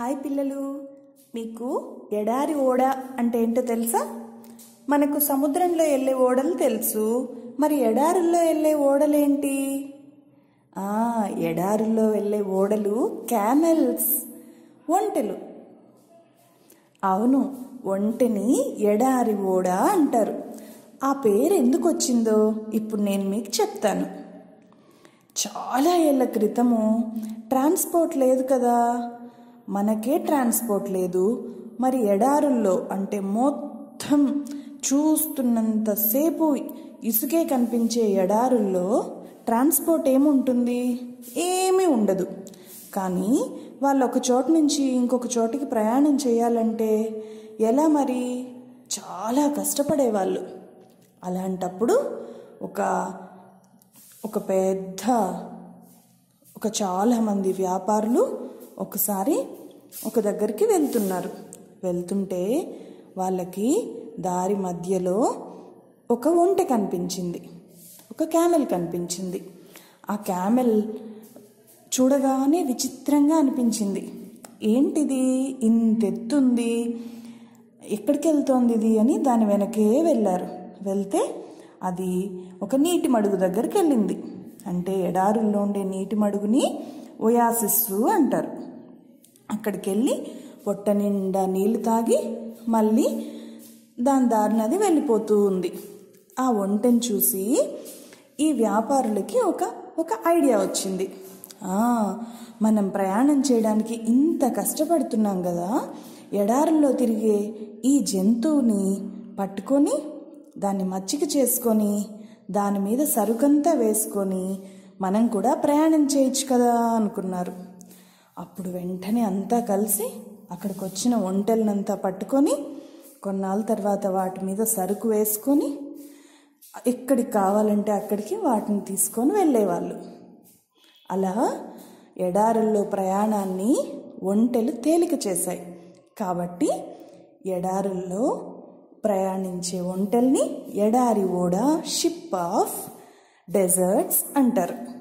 hi పిల్లలు మీకు ఎడారి ఓడ అంటే ఏంటో తెలుసా మనకు సముద్రంలో వెళ్ళే ఓడలు తెలుసు మరి ఎడారుల్లో వెళ్ళే ఓడలేంటి ఆ, ఎడారుల్లో వెళ్ళే ఓడలు క్యామెల్స్ ఒంటెలు అవును ఒంటెని ఎడారి ఓడ అంటారు ఆ పేరు ఎందుకు వచ్చిందో ఇప్పుడు నేను మీకు చెప్తాను చాలా ఏళ్ళ క్రితము ట్రాన్స్పోర్ట్ లేదు కదా మనకే ట్రాన్స్పోర్ట్ లేదు మరి ఎడారుల్లో అంటే మొత్తం చూస్తున్నంతసేపు ఇసుకే కనిపించే ఎడారుల్లో ట్రాన్స్పోర్ట్ ఏముంటుంది ఏమీ ఉండదు కానీ వాళ్ళు ఒక చోట నుంచి ఇంకొక చోటికి ప్రయాణం చేయాలంటే ఎలా మరి చాలా కష్టపడేవాళ్ళు అలాంటప్పుడు ఒక ఒక పెద్ద ఒక చాలా మంది వ్యాపారులు ఒకసారి ఒక దగ్గరికి వెళ్తున్నారు వెళ్తుంటే వాళ్ళకి దారి మధ్యలో ఒక ఒంటె కనిపించింది ఒక క్యామెల్ కనిపించింది ఆ క్యామెల్ చూడగానే విచిత్రంగా అనిపించింది ఏంటిది ఇంతెత్తుంది ఎక్కడికి వెళ్తోంది ఇది అని దాని వెనకే వెళ్ళారు వెళ్తే అది ఒక నీటి మడుగు దగ్గరికి వెళ్ళింది అంటే ఎడారుల్లో ఉండే నీటి మడుగుని ఒయాసిస్సు అంటారు అక్కడికి వెళ్ళి పొట్ట నిండా నీళ్లు తాగి మళ్ళీ దాని దారిన అది వెళ్ళిపోతూ ఉంది ఆ ఒంటెని చూసి ఈ వ్యాపారులకి ఒక ఒక ఐడియా వచ్చింది ఆ, మనం ప్రయాణం చేయడానికి ఇంత కష్టపడుతున్నాం కదా ఎడారుల్లో తిరిగే ఈ జంతువుని పట్టుకొని దాన్ని మచ్చిక చేసుకొని దాని మీద సరుకంతా వేసుకొని మనం కూడా ప్రయాణం చేయొచ్చు కదా అనుకున్నారు అప్పుడు వెంటనే అంతా కలిసి అక్కడికి వచ్చిన ఒంటెలనంతా పట్టుకొని కొన్నాళ్ళ తర్వాత వాటి మీద సరుకు వేసుకొని ఎక్కడికి కావాలంటే అక్కడికి వాటిని తీసుకొని వెళ్ళేవాళ్ళు అలా ఎడారుల్లో ప్రయాణాన్ని ఒంటెలు తేలిక చేశాయి కాబట్టి ఎడారుల్లో ప్రయాణించే ఒంటెల్ని ఎడారి ఓడ షిప్ ఆఫ్ డెజర్ట్స్ అంటారు